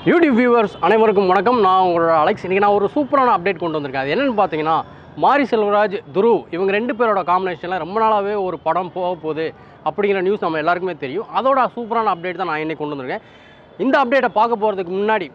YouTube viewers அனைவருக்கும் வணக்கம் நான் உங்களோட அலெக்ஸ் இன்றைக்கி நான் ஒரு சூப்பரான அப்டேட் கொண்டு வந்திருக்கேன் அது என்னென்னு பார்த்தீங்கன்னா மாரி செல்வராஜ் துரு இவங்க ரெண்டு பேரோட காம்பினேஷனில் ரொம்ப நாளாகவே ஒரு படம் போக போகுது அப்படிங்கிற நியூஸ் நம்ம எல்லாருக்குமே தெரியும் அதோட சூப்பரான அப்டேட் தான் நான் இன்னைக்கு கொண்டு வந்திருக்கேன் இந்த அப்டேட்டை பார்க்க போகிறதுக்கு முன்னாடி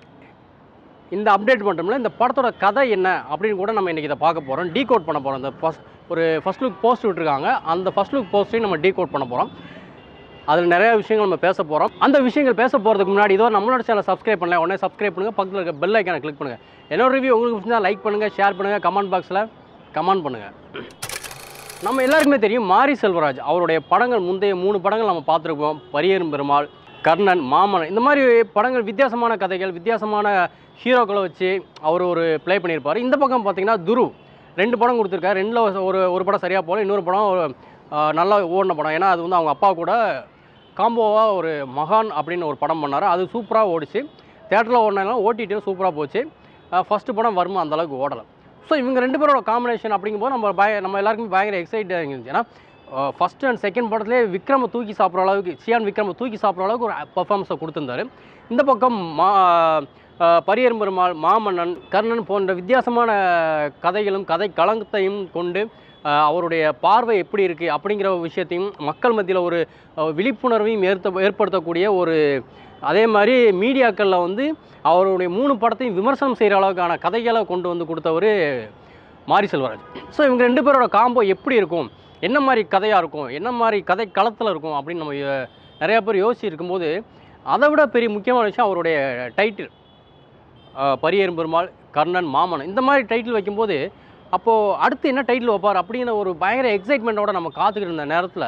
இந்த அப்டேட் மட்டும் இந்த படத்தோட கதை என்ன அப்படின்னு கூட நம்ம இன்றைக்கி இதை பார்க்க போகிறோம் டீகோட் பண்ண போகிறோம் இந்த ஃபஸ்ட் ஒரு ஃபஸ்ட் லுக் போஸ்ட் விட்டுருக்காங்க அந்த ஃபஸ்ட் லுக் போஸ்ட்டையும் நம்ம டீகோட் பண்ண போகிறோம் அதில் நிறைய விஷயங்கள் நம்ம பேச போகிறோம் அந்த விஷயங்கள் பேச போகிறதுக்கு முன்னாடி இதோ நம்மளோட சேனல் சப்ஸ்கிரைப் பண்ணல உடனே சப்ஸ்கிரைப் பண்ணுங்கள் பக்கத்தில் இருக்க பெல் ஐக்கானை கிளிக் பண்ணுங்கள் என்னோட ரிவ்யூ உங்களுக்கு பிடிச்சா லைக் பண்ணுங்கள் ஷேர் பண்ணுங்கள் கமெண்ட் பாக்ஸில் கமெண்ட் பண்ணுங்கள் நம்ம எல்லாருக்குமே தெரியும் மாரி செல்வராஜ் அவருடைய படங்கள் முந்தைய மூணு படங்கள் நம்ம பார்த்துருப்போம் பரியரும் பெருமாள் கர்ணன் மாமன் இந்த மாதிரி படங்கள் வித்தியாசமான கதைகள் வித்தியாசமான ஹீரோக்களை வச்சு அவர் ஒரு ப்ளே பண்ணியிருப்பார் இந்த பக்கம் பார்த்தீங்கன்னா துரு ரெண்டு படம் கொடுத்துருக்காரு ரெண்டில் ஒரு ஒரு படம் சரியாக போகல இன்னொரு படம் ஒரு, ஆஹ், நல்லா ஓடின படம் ஏன்னா அது வந்து அவங்க அப்பா கூட காம்போவாக ஒரு மகான் அப்படின்னு ஒரு படம் பண்ணார் அது சூப்பராக ஓடிச்சு தேட்டரில் ஓடினாலும் ஓடிடியில் சூப்பராக போச்சு ஃபஸ்ட்டு படம் வருமா அந்த அளவுக்கு ஓடலை ஸோ இவங்க ரெண்டு பேரோட காம்பினேஷன் அப்படிங்கும்போது நம்ம பய நம்ம எல்லாருக்குமே பயங்கர எக்ஸைட்டாக இருந்துச்சு ஏன்னா ஃபஸ்ட் அண்ட் செகண்ட் படத்துலேயே விக்ரம தூக்கி சாப்பிட்ற அளவுக்கு சியான் விக்ரம தூக்கி சாப்பிட்ற அளவுக்கு ஒரு பர்ஃபார்மன்ஸை கொடுத்துருந்தாரு இந்த பக்கம் மா அஹ், பரியரும் பெருமாள் மாமன்னன் கர்ணன் போன்ற வித்தியாசமான கதைகளும் கதை களங்கத்தையும் கொண்டு அஹ், அவருடைய பார்வை எப்படி இருக்குது அப்படிங்கிற விஷயத்தையும் மக்கள் மத்தியில் ஒரு அஹ், விழிப்புணர்வையும் ஏற்ப ஏற்படுத்தக்கூடிய ஒரு அதே மாதிரி மீடியாக்களில் வந்து அவருடைய மூணு படத்தையும் விமர்சனம் செய்கிற அளவுக்கான கதைகளை கொண்டு வந்து கொடுத்தவர் மாரி செல்வராஜ் ஸோ இவங்க ரெண்டு பேரோட காம்போ எப்படி இருக்கும் என்ன மாதிரி கதையாக இருக்கும் என்ன மாதிரி கதை களத்தில் இருக்கும் அப்படின்னு நம்ம யோ- நிறைய பேர் யோசிச்சு இருக்கும்போது அதை விட பெரிய முக்கியமான விஷயம் அவருடைய டைட்டில் பரியரும் பெருமாள் கர்ணன் மாமன் இந்த மாதிரி டைட்டில் வைக்கும்போது அப்போது அடுத்து என்ன டைட்டில் வைப்பார் அப்படிங்கிற ஒரு பயங்கர எக்ஸைட்மெண்ட்டோட நம்ம காத்துக்கிட்டு இருந்த நேரத்தில்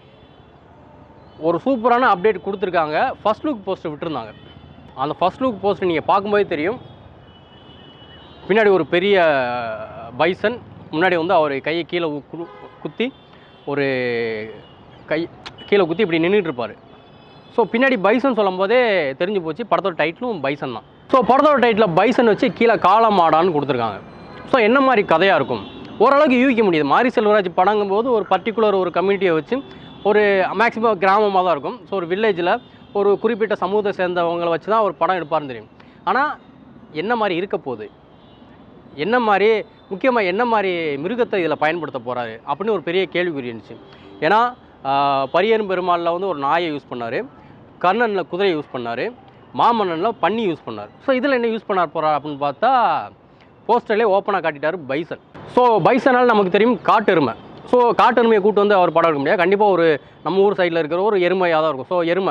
ஒரு சூப்பரான அப்டேட் கொடுத்துருக்காங்க ஃபர்ஸ்ட் லுக் போஸ்ட்டை விட்டுருந்தாங்க அந்த ஃபர்ஸ்ட் லுக் போஸ்ட் நீங்கள் பார்க்கும்போதே தெரியும் பின்னாடி ஒரு பெரிய பைசன் முன்னாடி வந்து அவர் கையை கீழே உ- கு- குத்தி ஒரு கை கீழே குத்தி இப்படி நின்றுட்டு இருப்பார் ஸோ பின்னாடி பைசன் சொல்லும் போதே தெரிஞ்சு போச்சு படத்தோட டைட்டிலும் பைசன் தான் ஸோ படத்தோட டைட்டில் பைசன் வச்சு கீழே காளமாடான்னு கொடுத்துருக்காங்க ஸோ என்ன மாதிரி கதையாக இருக்கும் ஓரளவுக்கு யூகிக்க முடியுது மாரி செல்வராஜ் படங்கும்போது ஒரு பர்டிகுலர் ஒரு கம்யூனிட்டியை வச்சு ஒரு மேக்ஸிமம் கிராமமாக தான் இருக்கும் ஸோ ஒரு வில்லேஜில் ஒரு குறிப்பிட்ட சமூகத்தை சேர்ந்தவங்களை வச்சு தான் ஒரு படம் எடுப்பாருன்னு தெரியும் ஆனால் என்ன மாதிரி இருக்க போகுது என்ன மாதிரி முக்கியமாக என்ன மாதிரி மிருகத்தை இதில் பயன்படுத்த போகிறாரு அப்படின்னு ஒரு பெரிய கேள்விக்குறி இருந்துச்சு ஏன்னா ஆஹ், பரியரும் பெருமாளில் வந்து ஒரு நாயை யூஸ் பண்ணார் கர்ணனில் குதிரை யூஸ் பண்ணார் மாமன்னனில் பன்னி யூஸ் பண்ணார் ஸோ இதில் என்ன யூஸ் பண்ண போகிறார் அப்படின்னு பார்த்தா போஸ்டர்லேயே ஓப்பனாக காட்டிட்டார் பைசன் ஸோ பைசனால் நமக்கு தெரியும் காட்டெருமை ஸோ காட்டெருமையை கூட்டு வந்து அவர் படம் எடுக்க முடியாது கண்டிப்பாக ஒரு நம்ம ஊர் சைடில் இருக்கிற ஒரு எருமையாக தான் இருக்கும் ஸோ எருமை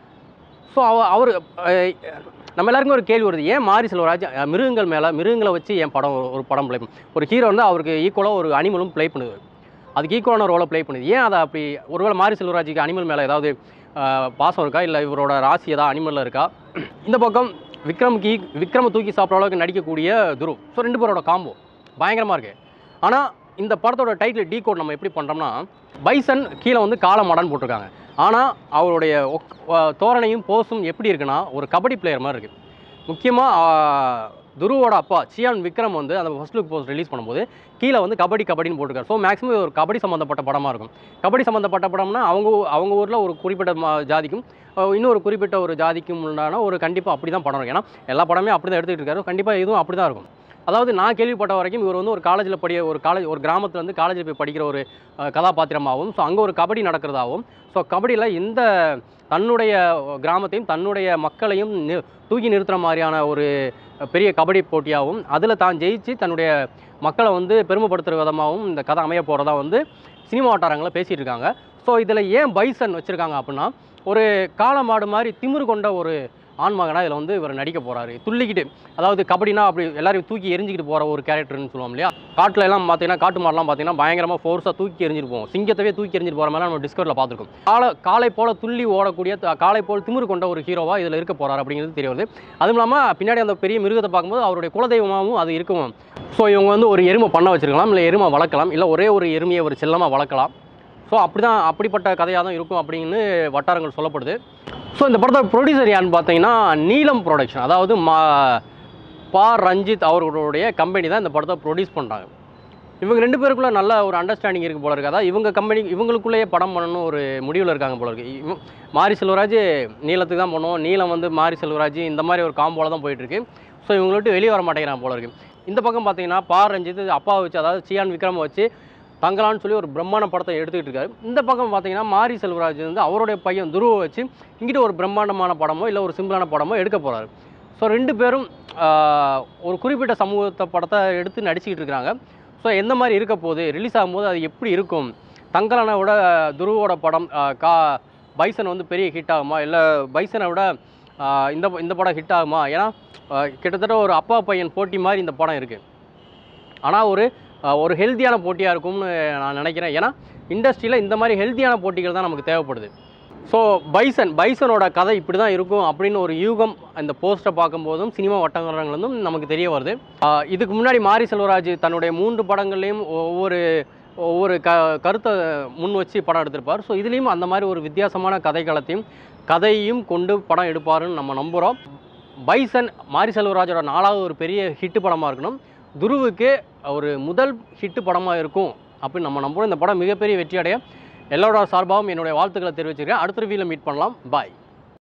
ஸோ அவ அவர் அஹ், நம்ம எல்லாருக்கும் ஒரு கேள்வி வருது ஏன் மாரி செல்வராஜ் அஹ், மிருகங்கள் மேலே மிருகங்களை வச்சு ஏன் படம் ஒரு- ஒரு படம் ப்ளே ஒரு ஹீரோ வந்து அவருக்கு ஈக்குவலாக ஒரு அனிமலும் ப்ளே பண்ணுது அதுக்கு ஈக்குவலான ரோலை ப்ளே பண்ணுது ஏன் அதை அப்படி ஒருவேளை மாரி செல்வராஜுக்கு அனிமல் மேலே ஏதாவது அஹ், பாசம் இருக்கா இல்லை இவரோட ராசி ஏதாவது அனிமலில் இருக்கா இந்த பக்கம் விக்ரம்க்கு ஈ- விக்ரம தூக்கி சாப்பிட்ற அளவுக்கு நடிக்கக்கூடிய துரு ஸோ ரெண்டு பேரோட காம்போ பயங்கரமாக இருக்குது ஆனால் இந்த படத்தோட டைட்டில் டீ கோட் நம்ம எப்படி பண்ணுறோம்னா பைசன் கீழே வந்து காலமாடான்னு போட்டிருக்காங்க ஆனால் அவருடைய ஒக்- அஹ் தோரணையும் போஸும் எப்படி இருக்குன்னா ஒரு கபடி பிளேயர் மாதிரி இருக்குது முக்கியமாக துருவோட அப்பா சியான் விக்ரம் வந்து அந்த ஃபர்ஸ்ட் லுக் போஸ்ட் ரிலீஸ் பண்ணும்போது கீழே வந்து கபடி கபடின்னு போட்டிருக்காரு ஸோ மேக்ஸிமம் இது ஒரு கபடி சம்மந்தப்பட்ட படமாக இருக்கும் கபடி சம்மந்தப்பட்ட படம்னா அவங்க ஊ- அவங்க ஊரில் ஒரு குறிப்பிட்ட ம- ஜாதிக்கும் அஹ் இன்னொரு குறிப்பிட்ட ஒரு ஜாதிக்கும் உண்டான ஒரு கண்டிப்பாக அப்படி தான் படம் இருக்கும் ஏன்னா எல்லா படமே அப்படி தான் எடுத்துக்கிட்டு இருக்காரு கண்டிப்பாக இதுவும் அப்படி தான் இருக்கும் அதாவது நான் கேள்விப்பட்ட வரைக்கும் இவர் வந்து ஒரு காலேஜில் படி ஒரு காலேஜ் ஒரு கிராமத்தில் வந்து காலேஜில் போய் படிக்கிற ஒரு அஹ், கதாபாத்திரமாகவும் ஸோ அங்கே ஒரு கபடி நடக்கிறதாகவும் ஸோ கபடியில் இந்த தன்னுடைய கிராமத்தையும் தன்னுடைய மக்களையும் நி- தூக்கி நிறுத்துகிற மாதிரியான ஒரு பெரிய கபடி போட்டியாகவும் அதில் தான் ஜெயிச்சு தன்னுடைய மக்களை வந்து பெருமைப்படுத்துகிற விதமாகவும் இந்த கதை அமைய போகிறதா வந்து சினிமா வட்டாரங்களில் பேசிகிட்டு இருக்காங்க ஸோ இதில் ஏன் பைசன் வச்சுருக்காங்க அப்படின்னா ஒரு காளமாடு மாதிரி திமிரு கொண்ட ஒரு ஆண்மகனாக இதில் வந்து இவர் நடிக்க போகிறாரு துள்ளிக்கிட்டு அதாவது கபடினா அப்படி எல்லாரையும் தூக்கி எரிஞ்சிக்கிட்டு போகிற ஒரு கேரக்டர்னு சொல்லுவோம் இல்லையா காட்டில் எல்லாம் பார்த்தீங்கன்னா காட்டு மாடெல்லாம் பார்த்தீங்கன்னா பயங்கரமாக ஃபோர்ஸாக தூக்கி எரிஞ்சிட்டு போவோம் சிங்கத்தவே தூக்கி எரிஞ்சிட்டு போகிற மாதிரி நம்ம டிஸ்கவரில் பார்த்துருக்கோம் காலை காலை போல துள்ளி ஓடக்கூடிய த- காலை போல் திமிரு கொண்ட ஒரு ஹீரோவாக இதில் இருக்க போகிறார் அப்படிங்கிறது தெரிய வருது அதுவும் இல்லாமல் பின்னாடி அந்த பெரிய மிருகத்தை பார்க்கும்போது அவருடைய குலதெய்வமாகவும் அது இருக்கும் ஸோ இவங்க வந்து ஒரு எருமை பண்ண வச்சிருக்கலாம் இல்லை எருமை வளர்க்கலாம் இல்லை ஒரே ஒரு எருமையை ஒரு செல்லமாக வளர்க்கலாம் ஸோ அப்படி தான் அப்படிப்பட்ட கதையாக தான் இருக்கும் அப்படின்னு வட்டாரங்கள் சொல்லப்படுது ஸோ இந்த படத்தோட ப்ரொடியூசர் யாருன்னு பார்த்தீங்கன்னா நீலம் ப்ரொடக்ஷன் அதாவது மா பா ரஞ்சித் அவர்களுடைய கம்பெனி தான் இந்த படத்தை ப்ரொடியூஸ் பண்ணுறாங்க இவங்க ரெண்டு பேருக்குள்ள நல்ல ஒரு அண்டர்ஸ்டாண்டிங் இருக்குது போல இருக்கு அதாவது இவங்க கம்பெனி இவங்களுக்குள்ளேயே படம் பண்ணணும் ஒரு முடிவில் இருக்காங்க போல இருக்கு இவ- மாரி செல்வராஜ் நீளத்துக்கு தான் பண்ணுவோம் நீளம் வந்து மாரி செல்வராஜ் இந்த மாதிரி ஒரு காம்போல தான் போயிட்டு இருக்கு ஸோ இவங்களை விட்டு வெளியே வர மாட்டேங்கிறாங்க போல இருக்கு இந்த பக்கம் பார்த்தீங்கன்னா பா ரஞ்சித் அப்பாவை வச்சு அதாவது சியான் விக்ரமை வச்சு தங்கலான்னு சொல்லி ஒரு பிரம்மாண்ட படத்தை எடுத்துக்கிட்டு இருக்காரு இந்த பக்கம் பார்த்தீங்கன்னா மாரி செல்வராஜ் வந்து அவருடைய பையன் துருவை வச்சு இங்கிட்ட ஒரு பிரம்மாண்டமான படமோ இல்லை ஒரு சிம்பிளான படமோ எடுக்க போகிறாரு ஸோ ரெண்டு பேரும் ஆஹ், ஒரு குறிப்பிட்ட சமூகத்தை படத்தை எடுத்து நடிச்சுக்கிட்டு இருக்காங்க ஸோ எந்த மாதிரி இருக்க போகுது ரிலீஸ் ஆகும்போது அது எப்படி இருக்கும் தங்கலானை விட துருவோட படம் ஆஹ், கா பைசன் வந்து பெரிய ஹிட் ஆகுமா இல்லை பைசனை விட ஆஹ், இந்த இந்த படம் ஹிட் ஆகுமா ஏன்னா ஆஹ், கிட்டத்தட்ட ஒரு அப்பா பையன் போட்டி மாதிரி இந்த படம் இருக்குது ஆனால் ஒரு ஆஹ், ஒரு ஹெல்த்தியான போட்டியாக இருக்கும்னு நான் நினைக்கிறேன் ஏன்னா இண்டஸ்ட்ரியில் இந்த மாதிரி ஹெல்த்தியான போட்டிகள் தான் நமக்கு தேவைப்படுது ஸோ பைசன் பைசனோட கதை இப்படி தான் இருக்கும் அப்படின்னு ஒரு யூகம் அந்த போஸ்ட்டை பார்க்கும்போதும் சினிமா வட்டங்கள்லேருந்தும் நமக்கு தெரிய வருது ஆஹ் இதுக்கு முன்னாடி மாரி செல்வராஜ் தன்னுடைய மூன்று படங்கள்லேயும் ஒவ்வொரு ஒவ்வொரு க கருத்தை முன் வச்சு படம் எடுத்திருப்பார் ஸோ இதுலேயும் அந்த மாதிரி ஒரு வித்தியாசமான கதைக்களத்தையும் கதையையும் கொண்டு படம் எடுப்பாருன்னு நம்ம நம்புகிறோம் பைசன் மாரி செல்வராஜோட நாலாவது ஒரு பெரிய ஹிட் படமாக இருக்கணும் துருவுக்கு ஒரு முதல் ஹிட் படமாக இருக்கும் அப்படின்னு நம்ம நம்புகிறோம் இந்த படம் மிகப்பெரிய வெற்றி அடைய எல்லாரோட சார்பாகவும் என்னுடைய வாழ்த்துக்களை தெரிவிச்சுக்கிறேன் அடுத்த ரிவியூவில் மீட் பண்ணலாம் பாய்